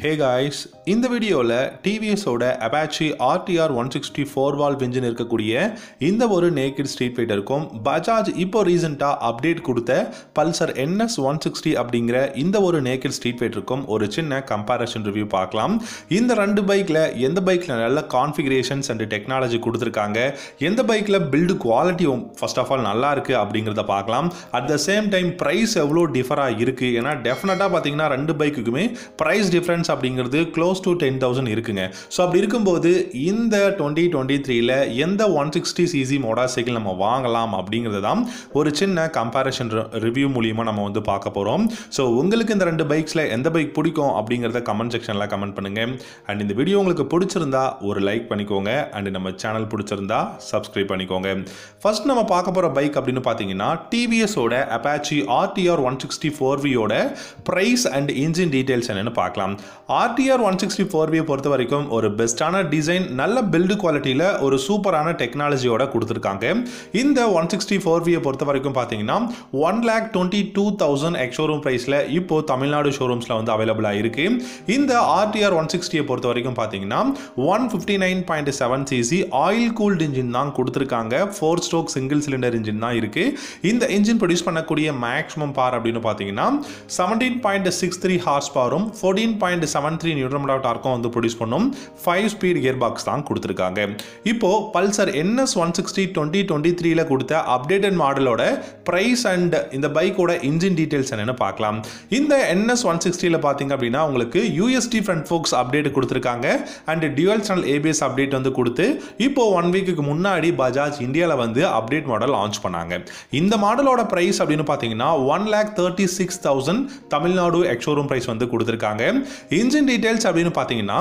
ஹே guys இந்த வீடியோவில் டிவிஎஸோட Apache RTR one sixty four valve engine இருக்கக்கூடிய இந்த ஒரு நேக்கட் ஸ்ட்ரீட் ஃபைட்டருக்கும் பஜாஜ் இப்போ ரீசெண்டாக அப்டேட் கொடுத்த பல்சர் என்எஸ் ஒன் சிக்ஸ்டி அப்படிங்கிற இந்த ஒரு நேக்கட் ஸ்ட்ரீட் ஃபைட்டருக்கும் ஒரு சின்ன கம்பேரிஷன் ரிவ்யூ பார்க்கலாம் இந்த ரெண்டு பைக்கில் எந்த பைக்கில் நல்ல கான்ஃபிகரேஷன்ஸ் அண்ட் டெக்னாலஜி கொடுத்துருக்காங்க எந்த பைக்கில் build quality first of all நல்லா இருக்குது அப்படிங்கிறத பார்க்கலாம் at the same time price எவ்வளோ டிஃபராக இருக்குது ஏன்னா டெஃபினட்டாக பார்த்தீங்கன்னா ரெண்டு பைக்குக்குமே ப்ரைஸ் டிஃப்ரென்ஸ் அப்படிங்கிறது க்ளோஸ் டு டென் தௌசண்ட் இருக்குங்க ஸோ அப்படி இருக்கும்போது இந்த டுவெண்ட்டி டுவெண்ட்டி த்ரீல எந்த one sixty CC motorcycle நம்ம வாங்கலாம் அப்படிங்கிறது தான் ஒரு சின்ன கம்பேரிஷன் ரிவ்யூ மூலியமாக நம்ம வந்து பார்க்க போகிறோம் ஸோ உங்களுக்கு இந்த ரெண்டு பைக்ஸில் எந்த பைக் பிடிக்கும் அப்படிங்கிறத கமெண்ட் செக்ஷனில் கமெண்ட் பண்ணுங்க அண்ட் இந்த வீடியோ உங்களுக்கு பிடிச்சிருந்தா ஒரு லைக் பண்ணிக்கோங்க அண்ட் நம்ம சேனல் பிடிச்சிருந்தா சப்ஸ்கிரைப் பண்ணிக்கோங்க ஃபர்ஸ்ட் நம்ம பார்க்க போகிற பைக் அப்படின்னு பார்த்தீங்கன்னா டிவிஎஸோட Apache RTR one sixty four வியோட ப்ரைஸ் அண்ட் இன்ஜின் டீடைல்ஸ் என்னன்னு பார்க்கலாம் ஆர்டிஆர் ஒன் சிக்ஸ்டி ஃபோர் வியை பொறுத்த வரைக்கும் ஒரு பெஸ்ட்டான டிசைன் நல்ல பில்டு குவாலிட்டியில் ஒரு சூப்பரான டெக்னாலஜியோட கொடுத்துருக்காங்க இந்த ஒன் சிக்ஸ்டி ஃபோர் வியை பொறுத்த வரைக்கும் பார்த்தீங்கன்னா one lakh twenty two thousand ex showroom ப்ரைஸில் இப்போ தமிழ்நாடு ஷோரூம்ஸில் வந்து அவைலபிளாக இருக்கு இந்த ஆர்டிஆர் ஒன் சிக்ஸ்டியை பொறுத்த வரைக்கும் பார்த்தீங்கன்னா one fifty nine point seven CC oil cooled engine தான் கொடுத்துருக்காங்க four stroke single cylinder engine தான் இருக்கு இந்த இன்ஜின் ப்ரொடியூஸ் பண்ணக்கூடிய மேக்ஸிமம் பார் அப்படின்னு பார்த்தீங்கன்னா seventeen point six three horse பவரும் fourteen point seven three newton டார்க்கும் வந்து ப்ரொடியூஸ் பண்ணும் ஃபைவ் ஸ்பீட் கியர் பாக்ஸ் தான் கொடுத்துருக்காங்க இப்போ Pulsar NS one sixty twenty twenty த்ரீல கொடுத்த அப்டேட்டட் மாடலோட ப்ரைஸ் அண்ட் இந்த பைக்கோட இன்ஜின் டீடைல்ஸ் என்னன்னு பார்க்கலாம் இந்த என்எஸ் ஒன் சிக்ஸ்டியில் பார்த்தீங்க அப்படின்னா உங்களுக்கு யூஎஸ்டி ஃப்ரண்ட் ஃபோக்ஸ் அப்டேட் கொடுத்துருக்காங்க and dual channel ABS update வந்து கொடுத்து இப்போ ஒன் வீக்குக்கு முன்னாடி பஜாஜ் இந்தியாவில் வந்து அப்டேட் மாடல் லான்ச் பண்ணாங்க இந்த மாடலோட ப்ரைஸ் அப்படின்னு பார்த்தீங்கன்னா one lakh thirty six thousand Tamil Nadu ex-showroom price வந்து கொடுத்துருக்காங்க இன்ஜின் டீடைல்ஸ் அப்படின்னு பார்த்தீங்கன்னா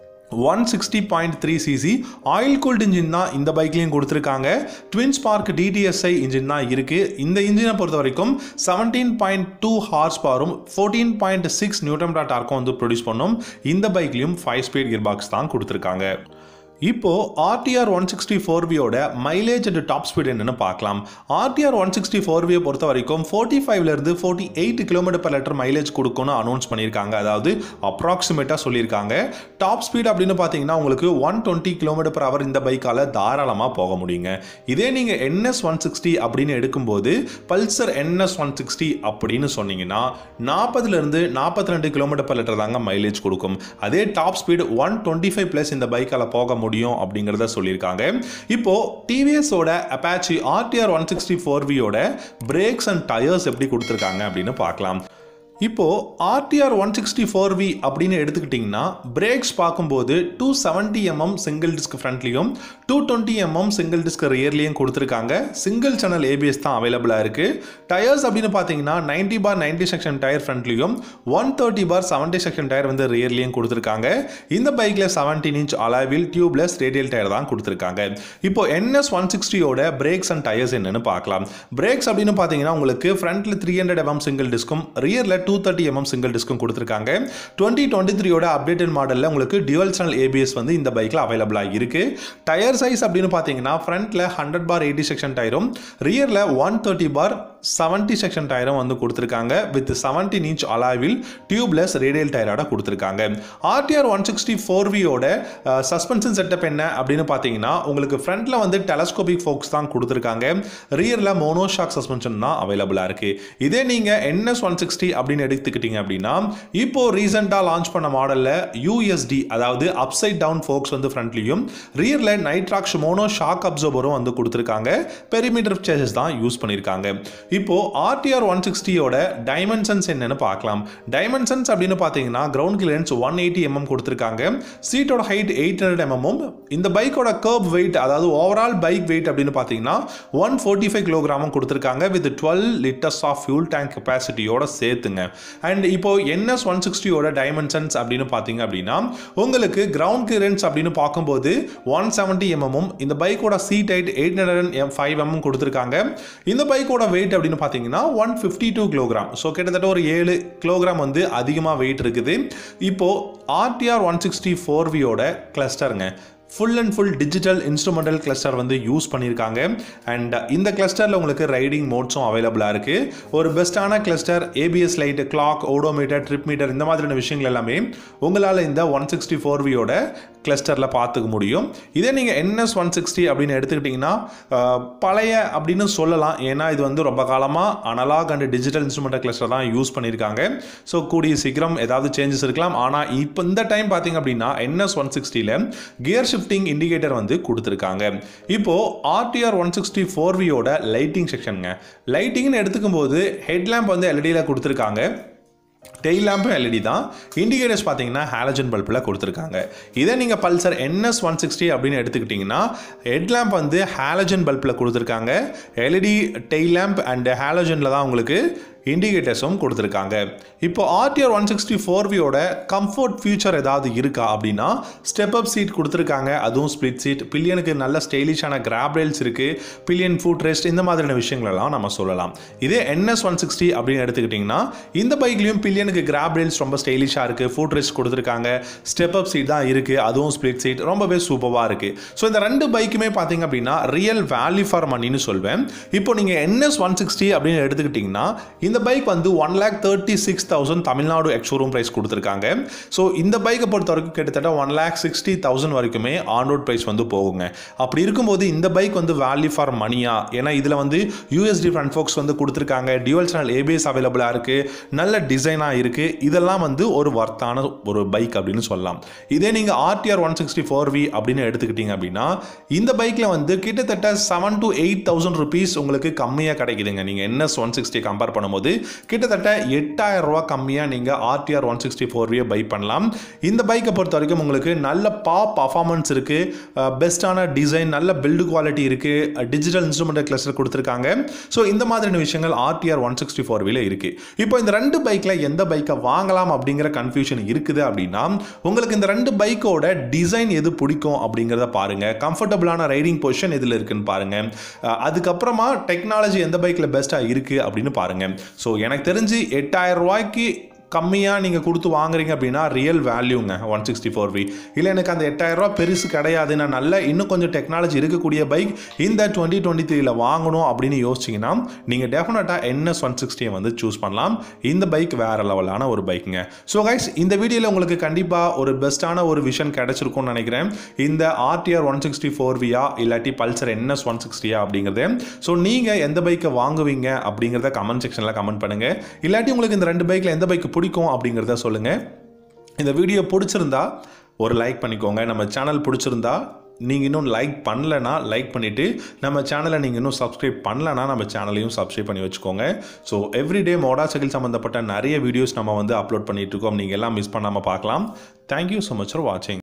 one sixty point three CC oil cooled engine தான் இந்த பைக்லையும் கொடுத்துருக்காங்க ட்வின் ஸ்பார்க் டிடிஎஸ்ஐ இன்ஜின் தான் இருக்குது இந்த இன்ஜினை பொறுத்த வரைக்கும் செவன்டீன் பாயிண்ட் டூ ஹார்ஸ் பவரும் ஃபோர்டீன் பாயிண்ட் சிக்ஸ் நியூட்டன் டார்க்கும் வந்து ப்ரொடியூஸ் பண்ணும் இந்த பைக்லையும் ஃபைவ் ஸ்பீட் கியர் பாக்ஸ் தான் கொடுத்துருக்காங்க இப்போ ஆர்டிஆர் ஒன் சிக்ஸ்டி ஃபோர் வியோட மைலேஜ் அண்ட் டாப் ஸ்பீட் என்னன்னு பார்க்கலாம் ஆர்டிஆர் ஒன் சிக்ஸ்டி ஃபோர் வியை பொறுத்த வரைக்கும் ஃபோர்ட்டி ஃபைவ்லேருந்து forty eight kilometre per litre mileage கொடுக்கும்னு அனௌன்ஸ் பண்ணியிருக்காங்க அதாவது அப்ராக்சிமேட்டாக சொல்லியிருக்காங்க டாப் ஸ்பீட் அப்படின்னு பார்த்தீங்கன்னா உங்களுக்கு one twenty kilometre per hour இந்த பைக்கால் தாராளமாக போக முடியுங்க இதே நீங்கள் என்எஸ் ஒன் சிக்ஸ்டி அப்படின்னு எடுக்கும்போது பல்சர் என்எஸ் ஒன் சிக்ஸ்டி அப்படின்னு சொன்னீங்கன்னா நாற்பதுலேருந்து நாற்பத்தி ரெண்டு கிலோமீட்டர் பர் லிட்டர் தாங்க மைலேஜ் கொடுக்கும் அதே top speed one twenty five plus இந்த பைக்கால் போக முடியும் முடியும் அப்படிங்கிறத சொல்லியிருக்காங்க இப்போ டிவிஎஸோட Apache RTR one sixty four வியோட பிரேக்ஸ் அண்ட் டயர்ஸ் எப்படி கொடுத்துருக்காங்க அப்படின்னு பார்க்கலாம் இப்போ RTR one sixty four V அப்படின்னு எடுத்துக்கிட்டிங்கன்னா பிரேக்ஸ் பார்க்கும்போது two seventy mm single disc ஃப்ரண்ட்லையும் two twenty mm single disc ரியர்லையும் கொடுத்துருக்காங்க சிங்கிள் சேனல் ஏபிஎஸ் தான் அவைலபிளாக இருக்குது டயர்ஸ் அப்படின்னு பார்த்தீங்கன்னா ninety bar ninety section tyre ஃப்ரண்ட்லையும் one thirty bar seventy section tyre வந்து ரியர்லையும் கொடுத்துருக்காங்க இந்த பைக்கில் செவன்டீன் இன்ச் அலாவில் டியூப்லெஸ் ரேடியல் டயர் தான் கொடுத்துருக்காங்க இப்போ என்எஸ் ஒன் சிக்ஸ்டியோட பிரேக்ஸ் அண்ட் டயர்ஸ் என்னன்னு பார்க்கலாம் பிரேக்ஸ் அப்படின்னு பார்த்தீங்கன்னா உங்களுக்கு ஃப்ரண்ட்டில் த்ரீ ஹண்ட்ரட் எம்எம் சிங்கிள் டிஸ்க்கும் ரியரில் டூ தேர்ட்டி எம்எம் சிங்கிள் டிஸ்க்கும் கொடுத்துருக்காங்க டுவெண்ட்டி டுவெண்ட்டி த்ரீயோட அப்டேட்டட் மாடலில் உங்களுக்கு டியூவல் சேனல் ஏபிஎஸ் வந்து இந்த பைக்கில் அவைலபிளாக இருக்கு டயர் சைஸ் அப்படின்னு பார்த்தீங்கன்னா ஃப்ரண்ட்டில் ஹண்ட்ரட் பார் எயிட்டி செக்ஷன் டயரும் ரியரில் one thirty bar seventy section டயரும் வந்து கொடுத்துருக்காங்க வித் செவன்டீன் இன்ச் அலாவில் டியூப்லெஸ் ரேடியல் டயரோட கொடுத்துருக்காங்க ஆர்டிஆர் ஒன் சிக்ஸ்டி ஃபோர் வியோட சஸ்பென்ஷன் செட்டப் என்ன அப்படின்னு பார்த்தீங்கன்னா உங்களுக்கு ஃப்ரண்ட்டில் வந்து டெலஸ்கோபிக் ஃபோக்ஸ் தான் கொடுத்துருக்காங்க ரியரில் மோனோஷாக் சஸ்பென்ஷன் தான் அவைலபிளாக இருக்குது இதே நீங்கள் என்எஸ் ஒன் சிக்ஸ்டி அப்படின்னு எடுத்துக்கிட்டீங்க அப்படின்னா இப்போ ரீசெண்டாக லான்ச் பண்ண மாடலில் யூஎஸ்டி அதாவது அப்சைட் டவுன் ஃபோக்ஸ் வந்து ஃப்ரண்ட்லையும் ரியரில் நைட்ராக்ஸ் மோனோ ஷாக் அப்சர்வரும் வந்து கொடுத்துருக்காங்க பெரிமீட்டர் சேஞ்சஸ் தான் யூஸ் பண்ணியிருக்காங்க இப்போ ஆர்டிஆர் ஒன் சிக்ஸ்டியோட டைமென்ஷன்ஸ் என்னன்னு பார்க்கலாம் டைமென்ஷன்ஸ் அப்படின்னு பார்த்தீங்கன்னா ground clearance one eighty mm கொடுத்துருக்காங்க சீட்டோட ஹைட் எயிட் ஹண்ட்ரட் எம்எம்மும் இந்த பைக்கோட கர்ப் வெயிட் அதாவது ஓவரால் பைக் வெயிட் அப்படின்னு பார்த்தீங்கன்னா ஒன் ஃபோர்ட்டி ஃபைவ் கிலோகிராமும் கொடுத்துருக்காங்க with twelve litres of fuel tank கெப்பாசிட்டியோட சேர்த்துங்க அண்ட் இப்போ என்எஸ் ஒன் சிக்ஸ்டியோட டைமென்ஷன்ஸ் அப்படின்னு பார்த்தீங்க அப்படின்னா உங்களுக்கு கிரவுண்ட் கிளியரன்ஸ் அப்படின்னு பார்க்கும்போது ஒன் செவன்ட்டி எம்எம்மும் இந்த பைக்கோட seat height eight hundred M five mm கொடுத்துருக்காங்க இந்த பைக்கோட வெயிட் அப்படின்னு பார்த்தீங்கன்னா one fifty two kilogram so கிட்டத்தட்ட ஒரு ஏழு கிலோகிராம் வந்து அதிகமாக வெயிட் இருக்குது இப்போ ஆர்டிஆர் ஒன் சிக்ஸ்டி ஃபோர் வியோட கிளஸ்டருங்க full and full digital instrumental cluster வந்து யூஸ் பண்ணியிருக்காங்க அண்ட் இந்த கிளஸ்டரில் உங்களுக்கு ரைடிங் மோட்ஸும் அவைலபிளாக இருக்குது ஒரு பெஸ்ட்டான cluster ABS light clock odometer trip meter இந்த மாதிரியான விஷயங்கள் எல்லாமே உங்களால் இந்த ஒன் சிக்ஸ்டி ஃபோர் வியோட கிளஸ்டரில் பார்த்துக்க முடியும் இதே நீங்கள் என்எஸ் ஒன் சிக்ஸ்டி அப்படின்னு எடுத்துக்கிட்டிங்கன்னா அஹ், பழைய அப்படின்னு சொல்லலாம் ஏன்னா இது வந்து ரொம்ப காலமாக analog and digital instrumental cluster தான் யூஸ் பண்ணியிருக்காங்க ஸோ கூடிய சீக்கிரம் ஏதாவது சேஞ்சஸ் இருக்கலாம் ஆனால் இப்போ இந்த டைம் பார்த்தீங்க அப்படின்னா என்எஸ் ஒன் சிக்ஸ்டியில் கியர் ஷிஃப்டிங் இண்டிகேட்டர் வந்து கொடுத்துருக்காங்க இப்போது ஆர்டிஆர் ஒன் சிக்ஸ்டி ஃபோர் வியோட லைட்டிங் செக்ஷனுங்க லைட்டிங்னு எடுத்துக்கும் போது ஹெட்லாம்ப் வந்து எல்இடியில் கொடுத்துருக்காங்க டெய்ல் லேம்பும் எல்இடி தான் இண்டிகேட்டர்ஸ் பார்த்தீங்கன்னா ஹாலஜன் பல்பில் கொடுத்துருக்காங்க இதே நீங்கள் பல்சர் என்எஸ் ஒன் சிக்ஸ்டி அப்படின்னு எடுத்துக்கிட்டிங்கன்னா ஹெட்லாம்ப் வந்து ஹாலஜன் பல்பில் கொடுத்துருக்காங்க எல்இடி டெய்ல் லேம்ப் அண்ட் ஹாலஜனில் தான் உங்களுக்கு இண்டிகேட்டர்ஸும் கொடுத்துருக்காங்க இப்போ ஆர்டிஆர் ஒன் சிக்ஸ்டி ஃபோர் வியோட கம்ஃபர்ட் ஃபியூச்சர் ஏதாவது இருக்கா அப்படின்னா ஸ்டெப் அப் சீட் கொடுத்துருக்காங்க அதுவும் ஸ்ப்ளிட் சீட் பில்லியனுக்கு நல்ல ஸ்டைலிஷான கிராப் ரேல்ஸ் இருக்குது பில்லியன் ஃபுட் ரெஸ்ட் இந்த மாதிரியான விஷயங்களெல்லாம் நம்ம சொல்லலாம் இதே என்எஸ் ஒன் சிக்ஸ்டி அப்படின்னு எடுத்துக்கிட்டிங்கன்னா இந்த பைக்லேயும் பில்லியனுக்கு கிராப் ரேல்ஸ் ரொம்ப ஸ்டைலிஷாக இருக்குது ஃபுட் ரெஸ்ட் கொடுத்துருக்காங்க ஸ்டெப் அப் சீட் தான் இருக்குது அதுவும் ஸ்ப்ளிட் சீட் ரொம்பவே சூப்பராக இருக்குது ஸோ இந்த ரெண்டு பைக்குமே பார்த்தீங்க அப்படின்னா ரியல் வேல்யூ ஃபார் மணின்னு சொல்வேன் இப்போ நீங்கள் என்எஸ் ஒன் சிக்ஸ்டி அப்படின்னு எடுத்துக்கிட்டிங்கன்னா இந்த பைக் வந்து one lakh thirty six thousand Tamil Nadu ex-showroom price கொடுத்துருக்காங்க ஸோ இந்த பைக்கை பொறுத்த வரைக்கும் கிட்டத்தட்ட ஒன் லேக் சிக்ஸ்டி தௌசண்ட் வரைக்குமே ஆன் ரோட் ப்ரைஸ் வந்து போகுங்க அப்படி இருக்கும்போது இந்த பைக் வந்து வேல்யூ ஃபார் மணியா ஏன்னா இதில் வந்து யூஎஸ்டி ஃப்ரண்ட் ஃபோக்ஸ் வந்து கொடுத்துருக்காங்க டியூவல் சேனல் ஏபிஎஸ் அவைலபிளாக இருக்குது நல்ல டிசைனாக இருக்குது இதெல்லாம் வந்து ஒரு வர்த்தான ஒரு பைக் அப்படின்னு சொல்லலாம் இதே நீங்கள் RTR one sixty four V அப்படின்னு எடுத்துக்கிட்டீங்க அப்படின்னா இந்த பைக்கில் வந்து கிட்டத்தட்ட seven to eight thousand rupees உங்களுக்கு கம்மியாக கிடைக்குதுங்க நீங்கள் என்எஸ் ஒன் சிக்ஸ்டி கம்பேர் பண்ணும்போது கிட்டத்தட்ட எட்டாயிரம் ரூபா கம்மியாக நீங்கள் ஆர்டிஆர் ஒன் சிக்ஸ்டி ஃபோர் வியை பை பண்ணலாம் இந்த பைக்கை பொறுத்த வரைக்கும் உங்களுக்கு நல்ல பா பர்ஃபார்மன்ஸ் இருக்குது பெஸ்ட்டான டிசைன் நல்ல பில்டு குவாலிட்டி இருக்குது டிஜிட்டல் இன்ஸ்ட்ருமெண்ட் கிளஸ்டர் கொடுத்துருக்காங்க ஸோ இந்த மாதிரியான விஷயங்கள் ஆர்டிஆர் ஒன் சிக்ஸ்டி ஃபோர் வில இருக்குது இப்போ இந்த ரெண்டு பைக்கில் எந்த பைக்கை வாங்கலாம் அப்படிங்கிற கன்ஃபியூஷன் இருக்குது அப்படின்னா உங்களுக்கு இந்த ரெண்டு பைக்கோட டிசைன் எது பிடிக்கும் அப்படிங்கிறத பாருங்க கம்ஃபர்டபுளான ரைடிங் பொசிஷன் எதில் இருக்குன்னு பாருங்க அஹ் அதுக்கப்புறமா டெக்னாலஜி எந்த பைக்கில் பெஸ்ட்டாக இருக்குது அப்படின்னு பாருங்க ஸோ எனக்கு தெரிஞ்சு எட்டாயிரம் ரூபாய்க்கு கம்மியாக நீங்கள் கொடுத்து வாங்குறீங்க அப்படின்னா ரியல் வேல்யூங்க ஒன் சிக்ஸ்டி ஃபோர் வி இல்லை எனக்கு அந்த எட்டாயிரம் ரூபா பெருசு கிடையாது நான் நல்ல இன்னும் கொஞ்சம் டெக்னாலஜி இருக்கக்கூடிய பைக் இந்த டுவெண்ட்டி டுவெண்ட்டி த்ரீல வாங்கணும் அப்படின்னு யோசிச்சிங்கன்னா நீங்கள் டெஃபினட்டாக என்எஸ் ஒன் சிக்ஸ்டியை வந்து சூஸ் பண்ணலாம் இந்த பைக் வேறு லெவலான ஒரு பைக்குங்க ஸோ கைஸ் இந்த வீடியோவில் உங்களுக்கு கண்டிப்பாக ஒரு பெஸ்ட்டான ஒரு விஷன் கிடைச்சிருக்கும்னு நினைக்கிறேன் இந்த ஆர்டிஆர் ஒன் சிக்ஸ்டி ஃபோர் வியா இல்லாட்டி பல்சர் என்எஸ் ஒன் சிக்ஸ்டியா அப்படிங்கிறது ஸோ நீங்கள் எந்த பைக்கை வாங்குவீங்க அப்படிங்கிறத கமெண்ட் செக்ஷனில் கமெண்ட் பண்ணுங்கள் இல்லாட்டி உங்களுக்கு இந்த ரெண்டு பைக்கில் எந்த பைக் பிடிக்கும் அப்படிங்கிறத சொல்லுங்கள் இந்த வீடியோ பிடிச்சிருந்தா ஒரு லைக் பண்ணிக்கோங்க நம்ம சேனல் பிடிச்சிருந்தா நீங்கள் இன்னும் லைக் பண்ணலனா லைக் பண்ணிவிட்டு நம்ம சேனலை நீங்கள் இன்னும் சப்ஸ்கிரைப் பண்ணலனா நம்ம சேனலையும் சப்ஸ்கிரைப் பண்ணி வச்சுக்கோங்க ஸோ எவ்ரிடே மோடா சைக்கிள் சம்மந்தப்பட்ட நிறைய வீடியோஸ் நம்ம வந்து அப்லோட் பண்ணிட்டு இருக்கோம் நீங்கள் எல்லாம் மிஸ் பண்ணாமல் பார்க்கலாம் தேங்க்யூ ஸோ மச் ஃபார் வாட்சிங்